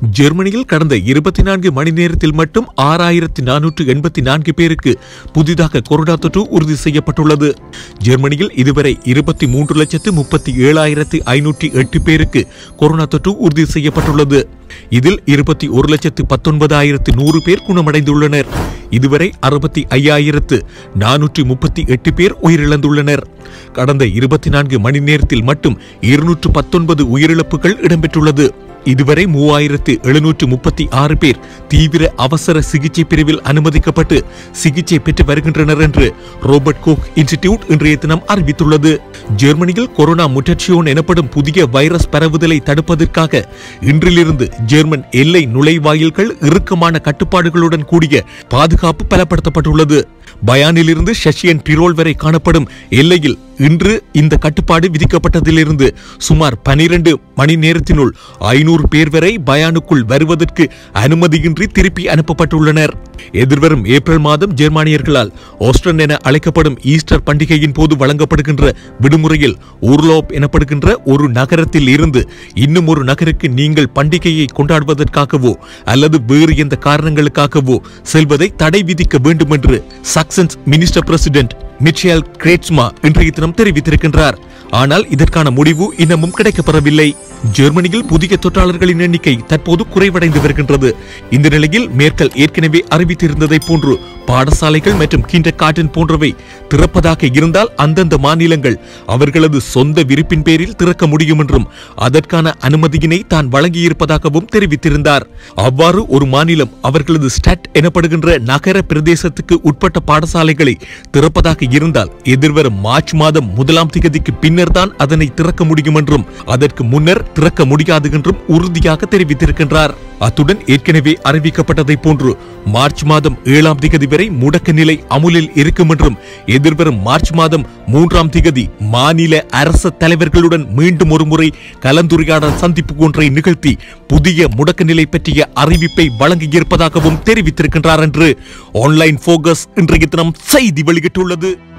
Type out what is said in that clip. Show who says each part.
Speaker 1: ஜெர்மனியில் கடந்த இருபத்தி நான்கு மணி நேரத்தில் மட்டும் ஆறாயிரத்தி நானூற்று எண்பத்தி நான்கு பேருக்கு புதிதாக கொரோனா தொற்று உறுதி செய்யப்பட்டுள்ளது ஜெர்மனியில் இதுவரை இருபத்தி மூன்று லட்சத்து முப்பத்தி ஏழாயிரத்து ஐநூற்றி எட்டு பேருக்கு கொரோனா தொற்று உறுதி செய்யப்பட்டுள்ளது இதில் இருபத்தி ஒரு லட்சத்து பத்தொன்பதாயிரத்து நூறு பேர் குணமடைந்துள்ளனர் இதுவரை அறுபத்தி ஐயாயிரத்து நானூற்றி முப்பத்தி எட்டு பேர் உயிரிழந்துள்ளனர் கடந்த இருபத்தி நான்கு மணி நேரத்தில் மட்டும் இருநூற்று பத்தொன்பது உயிரிழப்புகள் இடம்பெற்றுள்ளது இதுவரை மூவாயிரத்து எழுநூற்று முப்பத்தி ஆறு பேர் தீவிர அவசர சிகிச்சை பிரிவில் அனுமதிக்கப்பட்டு சிகிச்சை பெற்று வருகின்றனர் என்று ரோபர்ட் கோக் இன்ஸ்டிடியூட் இன்றைய தினம் அறிவித்துள்ளது ஜெர்மனியில் கொரோனா முட்டட்சியோன் எனப்படும் புதிய வைரஸ் பரவுதலை தடுப்பதற்காக இன்றிலிருந்து ஜெர்மன் எல்லை நுழைவாயில்கள் இறுக்கமான கட்டுப்பாடுகளுடன் கூடிய பாதுகாப்பு பலப்படுத்தப்பட்டுள்ளது பயானிலிருந்து ஷஷியன் டிரோல் வரை காணப்படும் எல்லையில் இன்று இந்த கட்டுப்பாடு விதிக்கப்பட்டதிலிருந்து சுமார் பனிரெண்டு மணி நேரத்தினுள் ஐநூறு பேர் வரை பயானுக்குள் வருவதற்கு அனுமதியின்றி திருப்பி அனுப்பப்பட்டுள்ளனர் எதிர்வரும் ஏப்ரல் மாதம் ஜெர்மானியர்களால் ஓஸ்டன் என அழைக்கப்படும் ஈஸ்டர் பண்டிகையின் போது வழங்கப்படுகின்ற விடுமுறையில் ஊர்லோப் எனப்படுகின்ற ஒரு நகரத்தில் இருந்து இன்னும் ஒரு நகருக்கு நீங்கள் பண்டிகையை கொண்டாடுவதற்காகவோ அல்லது வேறு எந்த காரணங்களுக்காகவோ செல்வதை தடை விதிக்க வேண்டும் என்று சக்சன்ஸ் மினிஸ்டர் பிரசிடென்ட் மிச்சேல் கிரேட்ஸ்மா இன்றைய தினம் தெரிவித்திருக்கின்றார் ஆனால் இதற்கான முடிவு இன்னமும் கிடைக்கப்பெறவில்லை ஜெர்மனியில் புதிய தொற்றாளர்களின் எண்ணிக்கை தற்போது குறைவடைந்து வருகின்றது இந்த நிலையில் மேற்கல் ஏற்கனவே அறிவித்திருந்ததை போன்று பாடசாலைகள் மற்றும் கிண்டர் கார்டன் போன்றவை திறப்பதாக இருந்தால் அந்தந்த மாநிலங்கள் அவர்களது சொந்த விருப்பின் பேரில் திறக்க முடியும் என்றும் அதற்கான அனுமதியினை தான் வழங்கியிருப்பதாகவும் தெரிவித்திருந்தார் அவ்வாறு ஒரு மாநிலம் அவர்களது ஸ்டட் எனப்படுகின்ற நகர பிரதேசத்துக்கு உட்பட்ட பாடசாலைகளை திறப்பதாக இருந்தால் எதிர்வரும் மார்ச் மாதம் முதலாம் திகதிக்கு பின்னர் தான் அதனை திறக்க முடியும் என்றும் அதற்கு முன்னர் திறக்க முடியாது என்றும் உறுதியாக தெரிவித்திருக்கின்றார் அத்துடன் ஏற்கனவே அறிவிக்கப்பட்டதை போன்று மார்ச் மாதம் ஏழாம் திகதி வரை முடக்க நிலை அமுலில் இருக்கும் என்றும் எதிர்வரும் மார்ச் மாதம் மூன்றாம் திகதி மாநில அரசு தலைவர்களுடன் மீண்டும் ஒருமுறை கலந்துரையாடல் சந்திப்பு ஒன்றை நிகழ்த்தி புதிய முடக்க நிலை பற்றிய அறிவிப்பை வழங்கியிருப்பதாகவும் தெரிவித்திருக்கின்றார் என்று ஆன்லைன் போகஸ் இன்றைய தினம் செய்தி வெளியிட்டுள்ளது